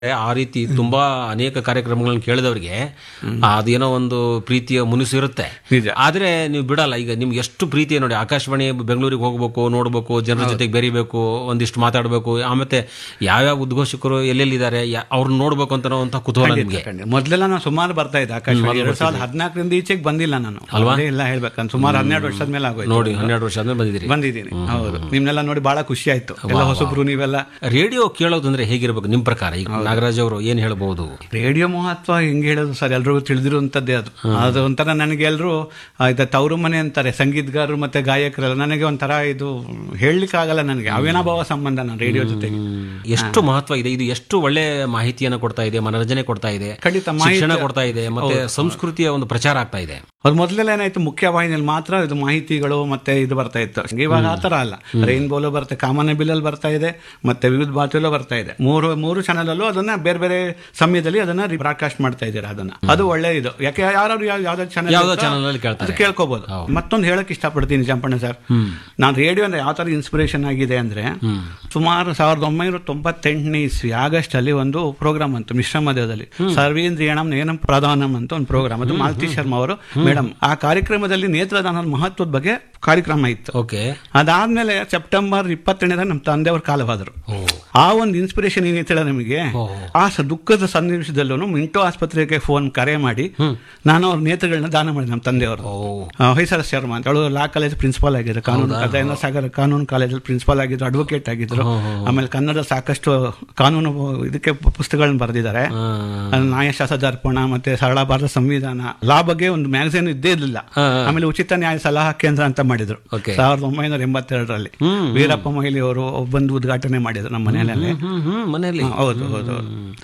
ಆ ರೀತಿ ತುಂಬಾ ಅನೇಕ ಕಾರ್ಯಕ್ರಮಗಳನ್ನ ಕೇಳಿದವರಿಗೆ ಅದೇನೋ ಒಂದು ಪ್ರೀತಿಯ ಮುನಿಸು ಇರುತ್ತೆ ನಿಜ. ಆದ್ರೆ ನೀವು ಬಿಡಲ್ಲ ಈಗ ನಿಮ್ಗೆ ಎಷ್ಟು ಪ್ರೀತಿ ನೋಡಿ ಆಕಾಶವಾಣಿ ಬೆಂಗಳೂರಿಗೆ ಹೋಗ್ಬೇಕು ನೋಡ್ಬೇಕು ಜನರ ಜೊತೆಗೆ ಬೆರಿಬೇಕು ಒಂದಿಷ್ಟು ಮಾತಾಡ್ಬೇಕು ಆಮೇಲೆ ಯಾವ್ಯಾವ ಉದ್ಘೋಷಕರು ಎಲ್ಲೆಲ್ಲಿದ್ದಾರೆ ಯಾ- ಅವ್ರನ್ನ ನೋಡ್ಬೇಕು ಅಂತ ಅಂತ ಕುತೂಹಲ ನಿಮ್ಗೆ ಮೊದಲೆಲ್ಲ ನಾನು ಸುಮಾರು ಬರ್ತಾ ಇದ್ದೆ ಆಕಾಶವಾಣಿ ಎರಡ್ ಸಾವಿರದ ಹದಿನಾಲ್ಕರಿಂದ ಈಚೆಗೆ ಬಂದಿಲ್ಲ ನಾನು ಅದೇ ಇಲ್ಲ ಹೇಳ್ಬೇಕಂತ ಸುಮಾರು ಹನ್ನೆರಡು ವರ್ಷದ ಮೇಲೆ ಆಗೋಯ್ತು ನೋಡಿ ಹನ್ನೆರಡು ವರ್ಷ ಆದ್ಮೇಲೆ ಬಂದಿದ್ದೀರಿ ಬಂದಿದ್ದೀನಿ ಹೌದು ನಿಮ್ನೆಲ್ಲ ನೋಡಿ ಬಹಳ ಖುಷಿ ಆಯ್ತು ಎಲ್ಲ ಹೊಸಬ್ರು ನೀವೆಲ್ಲ ರೇಡಿಯೋ ಕೇಳೋದಂದ್ರೆ ಹೇಗಿರ್ಬೇಕು ನಿಮ್ ಪ್ರಕಾರ ಈಗ ನಾಗರಾಜ್ ಅವರು ಏನ್ ಹೇಳ್ಬಹುದು ರೇಡಿಯೋ ಮಹತ್ವ ಹೆಂಗ್ ಹೇಳೋದು ಸರ್ ಎಲ್ರಿಗೂ ತಿಳಿದಿರುವಂತದ್ದೇ ಅದು ಅದು ಒಂಥರ ನನಗೆ ಎಲ್ರು ಆಯ್ತಾ ತವರು ಮನೆ ಅಂತಾರೆ ಸಂಗೀತಗಾರರು ಮತ್ತೆ ಗಾಯಕರೆಲ್ಲ ನನಗೆ ಒಂಥರ ಇದು ಹೇಳಲಿಕ್ಕೆ ಆಗಲ್ಲ ನನಗೆ ಅವಿನಾಭಾವ ಸಂಬಂಧ ನಾನು ರೇಡಿಯೋ ಜೊತೆಗೆ ಎಷ್ಟು ಮಹತ್ವ ಇದೆ ಇದು ಎಷ್ಟು ಒಳ್ಳೆ ಮಾಹಿತಿಯನ್ನು ಕೊಡ್ತಾ ಇದೆ ಮನರಂಜನೆ ಕೊಡ್ತಾ ಇದೆ ಖಂಡಿತ ಶಿಕ್ಷಣ ಕೊಡ್ತಾ ಇದೆ ಮತ್ತೆ ಸಂಸ್ಕೃತಿಯ ಒಂದು ಪ್ರಚಾರ ಆಗ್ತಾ ಇದೆ ಅದು ಮೊದಲೆಲ್ಲ ಏನಾಯ್ತು ಮುಖ್ಯ ವಾಹಿನಿಯಲ್ಲಿ ಮಾತ್ರ ಇದು ಮಾಹಿತಿಗಳು ಮತ್ತೆ ಇದು ಬರ್ತಾ ಇತ್ತು ಇವಾಗ ಆ ಥರ ಅಲ್ಲ ರೈನ್ಬೋಲು ಬರುತ್ತೆ ಕಾಮನ ಬಿಲ್ಲಲ್ಲಿ ಬರ್ತಾ ಇದೆ ಮತ್ತೆ ವಿವಿಧ ಭಾರತಿಯಲ್ಲೂ ಬರ್ತಾ ಇದೆ ಮೂರು ಮೂರು ಚಾನಲ್ ಅಲ್ಲೂ ಅದನ್ನ ಬೇರೆ ಬೇರೆ ಸಮಯದಲ್ಲಿ ಅದನ್ನ ಬ್ರಾಡ್ಕಾಸ್ಟ್ ಮಾಡ್ತಾ ಇದ್ದಾರೆ ಅದನ್ನ ಅದು ಒಳ್ಳೆ ಇದು ಯಾಕೆ ಯಾರು ಯಾವ್ದೋ ಚಾನಲ್ ಯಾವ್ದೋ ಚಾನಲ್ ಅಲ್ಲಿ ಕೇಳ್ತಾರೆ ಅದು ಕೇಳ್ಕೋಬಹುದು ಮತ್ತೊಂದು ಹೇಳಕ್ ಇಷ್ಟಪಡ್ತೀನಿ ಜಂಪಣ್ಣ ಸರ್ ನಾನು ರೇಡಿಯೋ ಅಂದ್ರೆ ಯಾವ ತರ ಇನ್ಸ್ಪಿರೇಷನ್ ಆಗಿದೆ ಅಂದ್ರೆ ಸುಮಾರು ಸಾವಿರದ ಒಂಬೈನೂರ ತೊಂಬತ್ತೆಂಟನೇ ಇಸ್ವಿ ಆಗಸ್ಟ್ ಅಲ್ಲಿ ಒಂದು ಪ್ರೋಗ್ರಾಮ್ ಅಂತ ಮಿಶ್ರ ಮಧ್ಯದಲ್ಲಿ ಸರ್ವೇಂದ್ರಿಯಣಂ ನೇನಂ ಪ್ರಧಾನಂ ಅಂತ ಒಂದು ಪ್ರೋಗ್ರಾಮ್ ಅದು ಮಾಲತಿ ಶರ್ಮಾ ಅವರು ಮೇಡಮ್ ಆ ಕಾರ್ಯಕ್ರಮದಲ್ಲಿ ನೇತ್ರದಾನದ ಮಹತ್ವದ ಬಗ್ಗೆ ಕಾರ್ಯಕ್ರಮ ಇತ್ತು ಓಕೆ ಅದಾದ್ಮೇಲೆ ಸೆಪ್ಟೆಂಬರ್ ಇಪ್ಪತ್ತೆರಡನೇ ನಮ್ಮ ತಂದೆಯವರು ಕಾಲವಾದರು ಆ ಒಂದು ಇನ್ಸ್ಪಿರೇಷನ್ ಏನೈತಲ್ಲ ನಮಗೆ ಆ ಸ- ದುಃಖದ ಸನ್ನಿವೇಶದಲ್ಲೂ ಮಿಂಟೋ ಆಸ್ಪತ್ರೆಗೆ ಫೋನ್ ಕರೆ ಮಾಡಿ ನಾನು ಅವ್ರ ನೇತ್ರಗಳನ್ನ ದಾನ ಮಾಡಿದೆ ನಮ್ಮ ತಂದೆಯವರು ಆ, ಹೊಯ್ಸಳ ಶರ್ಮಾ ಅಂತ ಅವಳು ಲಾ ಕಾಲೇಜ್ ಪ್ರಿನ್ಸಿಪಾಲ್ ಆಗಿದ್ರು ಕಾನೂನು ದಯಾನಂದ ಸಾಗರ್ ಕಾನೂನು ಕಾಲೇಜಲ್ಲಿ ಪ್ರಿನ್ಸಿಪಾಲ್ ಆಗಿದ್ರು ಅಡ್ವೊಕೇಟ್ ಆಗಿದ್ರು ಆಮೇಲೆ ಕನ್ನಡ ಸಾಕಷ್ಟು ಕಾನೂನು ಇದಕ್ಕೆ ಪು- ಪುಸ್ತಕಗಳನ್ನ ಬರೆದಿದ್ದಾರೆ ಅದು ನ್ಯಾಯಶಾಸ್ತ್ರ ದರ್ಪಣ ಮತ್ತೆ ಸರಳ ಭಾರತ ಸಂವಿಧಾನ ಲಾ ಬಗ್ಗೆ ಒಂದು ಮ್ಯಾಗಝಿನ್ ಇದ್ದೇ ಇರಲಿಲ್ಲ ಆಮೇಲೆ ಉಚಿತ ನ್ಯಾಯ ಸಲಹಾ ಕೇಂದ್ರ ಅಂತ ಮಾಡಿದ್ರು Okay. ಸಾವಿರದ ಒಂಬೈನೂರ ಎಂಬತ್ತೆರಡರಲ್ಲಿ ವೀರಪ್ಪ ಮೊಯ್ಲಿ ಅವರು ಬಂದು ಉದ್ಘಾಟನೆ ಮಾಡಿದ್ರು ನಮ್ಮ ಮನೆಯಲ್ಲಿ ಹ್ಮ್ ಹ್ಮ್ ಮನೆಯಲ್ಲಿ ಹೌದು ಹೌದು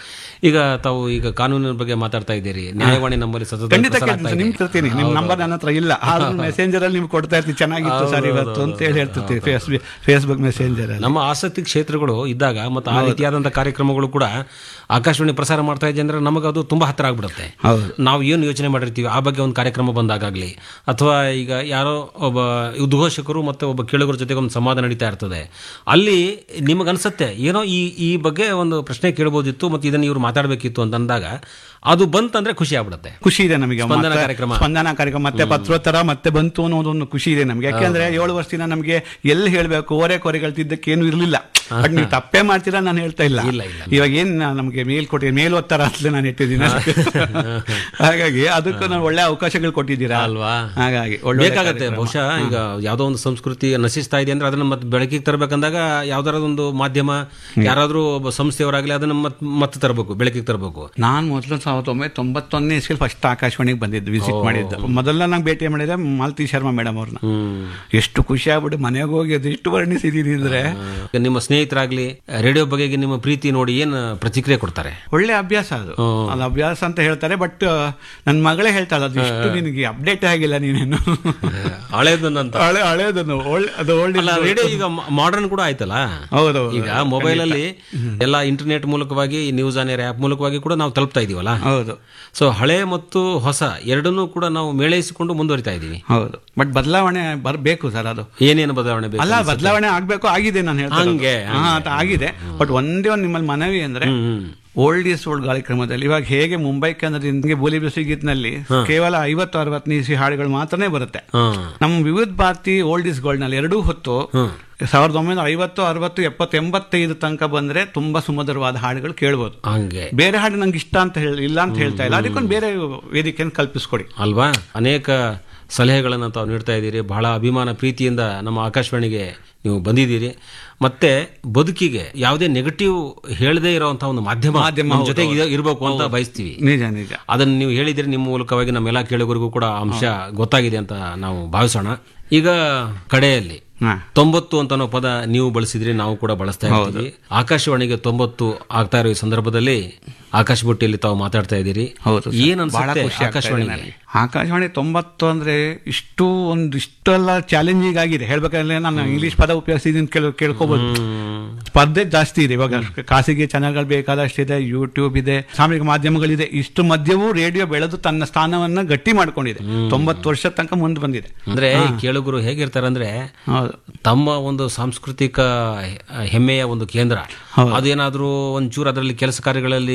ಈಗ ತಾವು ಈಗ ಕಾನೂನಿನ ಬಗ್ಗೆ ಮಾತಾಡ್ತಾ ಇದ್ದೀರಿ ನ್ಯಾಯವಾಣಿ ನಮ್ಮಲ್ಲಿ ಸತತ ಖಂಡಿತ ಪ್ರಸಾರ ಆಗ್ತಾ ಕೇಳ್ತೀನಿ ಇದೆ. ನಿಮ್ ತರ್ತೀನಿ ನಿಮ್ ನಂಬರ್ ನನ್ನ ಹತ್ರ ಇಲ್ಲ ಆದ್ರೂ ಮೆಸೇಂಜರ್ ಅಲ್ಲಿ ನಿಮ್ಗೆ ಕೊಡ್ತಾ ಇರ್ತೀವಿ ಚೆನ್ನಾಗಿತ್ತು ಸರ್ ಇವತ್ತು ಅಂತ ಹೇಳಿ ಹೇಳ್ತಿರ್ತೀವಿ ಫೇಸ್ಬುಕ್ ಫೇಸ್ಬುಕ್ ಮೆಸೇಂಜರ್ ಅಲ್ಲಿ ನಮ್ಮ ಆಸಕ್ತಿ ಕ್ಷೇತ್ರಗಳು ಇದ್ದಾಗ ಮತ್ತು ಆ ರೀತಿಯಾದಂಥ ಕಾರ್ಯಕ್ರಮಗಳು ಕೂಡ ಆಕಾಶವಾಣಿ ಪ್ರಸಾರ ಮಾಡ್ತಾ ಇದೆ ಅಂದ್ರೆ ನಮಗೆ ಅದು ತುಂಬಾ ಹತ್ತಿರ ಆಗ್ಬಿಡುತ್ತೆ ಹೌದು ನಾವು ಏನು ಯೋಚನೆ ಮಾಡಿರ್ತೀವಿ ಆ ಬಗ್ಗೆ ಒಂದು ಕಾರ್ಯಕ್ರಮ ಬಂದಾಗಲಿ ಅಥವಾ ಈಗ ಯಾರೋ ಒಬ್ಬ ಉದ್ಘೋಷಕರು ಮತ್ತು ಒಬ್ಬ ಕೇಳುಗರ ಜೊತೆಗೆ ಒಂದು ಸಂವಾದ ನಡೀತಾ ಇರ್ತದೆ ಅಲ್ಲಿ ನಿಮಗನ್ಸುತ್ತೆ ಏನೋ ಈ ಈ ಬಗ್ಗೆ ಒಂದು ಪ್ರಶ್ನೆ ಕೇಳ್ಬೋದಿತ್ತು ಮತ್ತು ಇದನ್ನು ಇವರು ಮಾತಾಡಬೇಕಿತ್ತು ಅಂತ ಅಂದಾಗ ಅದು ಬಂತಂದ್ರೆ ಖುಷಿ ಆಗ್ಬಿಡುತ್ತೆ ಖುಷಿ ಇದೆ ನಮಗೆ ಸ್ಪಂದನ ಮತ್ತೆ ಕಾರ್ಯಕ್ರಮ. ಸ್ಪಂದನ ಕಾರ್ಯಕ್ರಮ ಮತ್ತೆ ಪತ್ರೋತ್ತರ ಮತ್ತೆ ಬಂತು ಅನ್ನೋದೊಂದು ಖುಷಿ ಇದೆ ನಮ್ಗೆ ಯಾಕೆಂದ್ರೆ ಏಳು ವರ್ಷದಿಂದ ನಮ್ಗೆ ಎಲ್ಲಿ ಹೇಳ್ಬೇಕು ಓರೆ ಕೊರೆಗಳ್ತಿದ್ದಕ್ಕೆ ಏನು ಇರ್ಲಿಲ್ಲ ಬಟ್ ನೀವು ತಪ್ಪೇ ಮಾಡ್ತೀರಾ ನಾನು ಹೇಳ್ತಾ ಇಲ್ಲ ಇಲ್ಲ, ಇಲ್ಲ. ಇವಾಗ ಏನ್ ನಾ- ನಮ್ಗೆ ಮೇಲ್ ಕೊಟ್ಟಿ ಮೇಲ್ ಓದ್ತಾರ ಅಂತಲೇ ನಾನು ಇಟ್ಟಿದ್ದೀನಿ ಅಷ್ಟೇ. ಹಾಗಾಗಿ ಅದಕ್ಕೂ ನಾನು ಒಳ್ಳೆ ಅವಕಾಶಗಳು ಕೊಟ್ಟಿದ್ದೀರಾ ಅಲ್ವಾ? ಹಾಗಾಗಿ ಒಳ್ಳೆ ಬೇಕಾಗತ್ತೆ ಬಹುಶಃ ಈಗ ಯಾವ್ದೋ ಒಂದು ಸಂಸ್ಕೃತಿ ನಶಿಸ್ತಾ ಇದೆ ಅಂದ್ರೆ ಅದನ್ನ ಮತ್ತೆ ಬೆಳಕಿಗೆ ತರಬೇಕಂದಾಗ ಯಾವ್ದಾರ ಒಂದು ಮಾಧ್ಯಮ ಯಾರಾದ್ರೂ ಒಬ್ಬ ಸಂಸ್ಥೆಯವರಾಗ್ಲಿ ಅದನ್ನ ಮತ್ ಮತ್ತೆ ತರಬೇಕು ಬೆಳಕಿಗೆ ತರಬೇಕು ನಾನು ಮೊದಲು ಸಾವಿರದ ಒಂಬೈನೂರ ತೊಂಬತ್ತೊಂದನೇ ಇಸ್ವಿಲ್ ಫಸ್ಟ್ ಆಕಾಶವಾಣಿಗೆ ಬಂದಿದ್ದು ವಿಸಿಟ್ ಮಾಡಿದ್ದು ಮೊದಲ ನಂಗೆ ಭೇಟಿ ಮಾಡಿದೆ ಮಾಲತಿ ಶರ್ಮಾ ಮೇಡಮ್ ಅವ್ರನ್ನ ಹ್ಮ್ ಎಷ್ಟು ಖುಷಿ ಆಗ್ಬಿಟ್ಟು ಮನೆಗೆ ಹೋಗಿ ಅದೆಷ್ಟು ವರ್ಣಿಸಿದೀನಿ ಅಂದ್ರೆ ಈಗ ನಿಮ್ಮ ಸ್ನೇಹಿತರಾಗ್ಲಿ ರೇಡಿಯೋ ಬಗೆಗೆ ನಿಮ್ಮ ಪ್ರೀತಿ ನೋಡಿ ಏನ್ ಪ್ರತಿಕ್ರಿಯೆ ಕೊಡ್ತಾರೆ ಒಳ್ಳೆ ಅಭ್ಯಾಸ ಅದು ಅದು ಅಭ್ಯಾಸ ಅಂತ ಹೇಳ್ತಾರೆ ಬಟ್ ನನ್ನ ಮಗಳೇ ಹೇಳ್ತಾಳೆ ಅದು ಇಷ್ಟು ನಿನಗೆ ಅಪ್ಡೇಟ್ ಆಗಿಲ್ಲ ನೀನೇನು ಹಳೇದನ್ನಂತ ಹಳೆ ಹಳೇದನ್ನು ಒಳ್ಳೆ ಅದು ಒಳ್ಳೆ ಅಲ್ಲ ರೇಡಿಯೋ ಈಗ ಮಾಡರ್ನ್ ಕೂಡ ಆಯ್ತಲ್ಲ ಹೌದು ಈಗ ಮೊಬೈಲ್ ಅಲ್ಲಿ ಎಲ್ಲ ಇಂಟರ್ನೆಟ್ ಮೂಲಕವಾಗಿ ನ್ಯೂಸ್ ಆನ್ ಏರ್ ಆಪ್ ಮೂಲಕವಾಗಿ ಕೂಡ ನಾವು ತಲುಪ್ತಾ ಇದೀವಲ್ಲ ಹೌದು ಸೊ ಹಳೆ ಮತ್ತು ಹೊಸ ಎರಡನ್ನೂ ಕೂಡ ನಾವು ಮೇಳೈಸಿಕೊಂಡು ಮುಂದುವರಿತಾ ಇದೀವಿ ಹೌದು ಬಟ್ ಬದಲಾವಣೆ ಬರಬೇಕು ಸರ್ ಅದು ಏನೇನು ಬದಲಾವಣೆ ಬೇಕು ಅಲ್ಲ ಬದಲಾವಣೆ ಆಗ್ಬೇಕು ಆಗಿದೆ ನಾನು ಹೇಳ್ತಾ ಇರೋದು. ಹಂಗೆ, ಹಾ, ಅದು ಆಗಿದೆ ಬಟ್ ಒಂದೇ ಒಂದು ನಿಮ್ಮಲ್ಲಿ ಮನವಿ ಅಂದ್ರೆ ಹ್ಮ್ ಓಲ್ಡ್ ಈಸ್ ಓಲ್ಡ್ ಕಾರ್ಯಕ್ರಮದಲ್ಲಿ ಇವಾಗ ಹೇಗೆ ಮುಂಬೈ ಕೇಂದ್ರದಿಂದ ಬೋಲಿ ಬಿಸಿ ಗೀತ್ನಲ್ಲಿ ಕೇವಲ ಐವತ್ತು ಅರವತ್ತು ಇಸಿ ಹಾಡುಗಳು ಮಾತ್ರನೇ ಬರುತ್ತೆ ಹಾ ನಮ್ಮ ವಿವಿಧ ಭಾರತಿ ಓಲ್ಡ್ ಈಸ್ ಗೋಲ್ಡ್ ನಲ್ಲಿ ಎರಡೂ ಹೊತ್ತು ಸಾವಿರದ ಒಂಬೈನೂರ ಐವತ್ತು ಅರವತ್ತು ಎಪ್ಪತ್ತು ಎಂಬತ್ತೈದು ತನಕ ಬಂದ್ರೆ ತುಂಬಾ ಸುಮಧುರವಾದ ಹಾಡುಗಳು ಕೇಳ್ಬೋದು ಹಂಗೆ ಬೇರೆ ಹಾಡು ನಂಗೆ ಇಷ್ಟ ಅಂತ ಹೇಳಿ ಇಲ್ಲ ಅಂತ ಹೇಳ್ತಾ ಇಲ್ಲ ಅದಕ್ಕೊಂದು ಬೇರೆ ವೇದಿಕೆಯನ್ನು ಕಲ್ಪಿಸ್ಕೊಡಿ ಅಲ್ವಾ ಅನೇಕ ಸಲಹೆಗಳನ್ನು ತಾವು ನೀಡ್ತಾ ಇದ್ದೀರಿ ಬಹಳ ಅಭಿಮಾನ ಪ್ರೀತಿಯಿಂದ ನಮ್ಮ ಆಕಾಶವಾಣಿಗೆ ನೀವು ಬಂದಿದ್ದೀರಿ ಮತ್ತೆ ಬದುಕಿಗೆ ಯಾವುದೇ ನೆಗೆಟಿವ್ ಹೇಳದೇ ಇರುವಂತಹ ಒಂದು ಮಾಧ್ಯಮ ಮಾಧ್ಯಮ, ನಮ್ಮ ಜೊತೆಗೆ ಇರ- ಇರಬೇಕು ಅಂತ ಬಯಸ್ತೀವಿ ನಿಜ ನಿಜ ಅದನ್ನು ನೀವು ಹೇಳಿದ್ರೆ ನಿಮ್ಮ ಮೂಲಕವಾಗಿ ನಮ್ಮೆಲ್ಲ ಕೇಳುಗರಿಗೂ ಕೂಡ ಆ ಅಂಶ ಗೊತ್ತಾಗಿದೆ ಅಂತ ನಾವು ಭಾವಿಸೋಣ ಈಗ ಕಡೆಯಲ್ಲಿ ಹಾ ತೊಂಬತ್ತು ಅಂತ ಅನ್ನೋ ಪದ ನೀವು ಬಳಸಿದ್ರಿ ನಾವು ಕೂಡ ಬಳಸ್ತಾ ಇರ್ತೀವಿ ಆಕಾಶವಾಣಿಗೆ ತೊಂಬತ್ತು ಆಗ್ತಾ ಇರೋ ಈ ಸಂದರ್ಭದಲ್ಲಿ ಆಕಾಶ ಬುಟ್ಟಿಯಲ್ಲಿ ತಾವು ಮಾತಾಡ್ತಾ ಇದ್ದೀರಿ ಹೌದು ಸರ್. ಏನ್ ಬಹಳ ಅನ್ಸುತ್ತೆ ಖುಷಿ ಆಗ್ತಾ ಇದೆ ಆಕಾಶವಾಣಿಗೆ ನನಗೆ. ಆಕಾಶವಾಣಿ ತೊಂಬತ್ತು ಅಂದ್ರೆ ಇಷ್ಟು ಒಂದು ಇಷ್ಟೆಲ್ಲ ಚಾಲೆಂಜಿಂಗ್ ಆಗಿದೆ ಹೇಳ್ಬೇಕಾದ್ರೆ ನಾನು ಇಂಗ್ಲಿಷ್ ಪದ ಉಪಯೋಗಿಸಿದ್ದೀನಿ ಕೇಳ ಕೇಳ್ಕೋಬಹುದು ಸ್ಪರ್ಧೆ ಜಾಸ್ತಿ ಇದೆ ಇವಾಗ ಖಾಸಗಿ ಚಾನೆಲ್ಗಳು ಬೇಕಾದಷ್ಟಿದೆ ಯೂಟ್ಯೂಬ್ ಇದೆ ಸಾಮಾಜಿಕ ಮಾಧ್ಯಮಗಳಿದೆ ಇಷ್ಟು ಮಧ್ಯವೂ ರೇಡಿಯೋ ಬೆಳೆದು ತನ್ನ ಸ್ಥಾನವನ್ನ ಗಟ್ಟಿ ಮಾಡ್ಕೊಂಡಿದೆ ತೊಂಬತ್ತು ವರ್ಷ ತನಕ ಮುಂದೆ ಬಂದಿದೆ ಅಂದ್ರೆ ಈ ಕೇಳುಗರು ಹೇಗಿರ್ತಾರೆ ಅಂದ್ರೆ ಹೌದು ತಮ್ಮ ಒಂದು ಸಾಂಸ್ಕೃತಿಕ ಹೆಮ್ಮೆಯ ಒಂದು ಕೇಂದ್ರ ಅದೇನಾದ್ರೂ ಒಂಚೂರು ಅದರಲ್ಲಿ ಕೆಲಸ ಕಾರ್ಯಗಳಲ್ಲಿ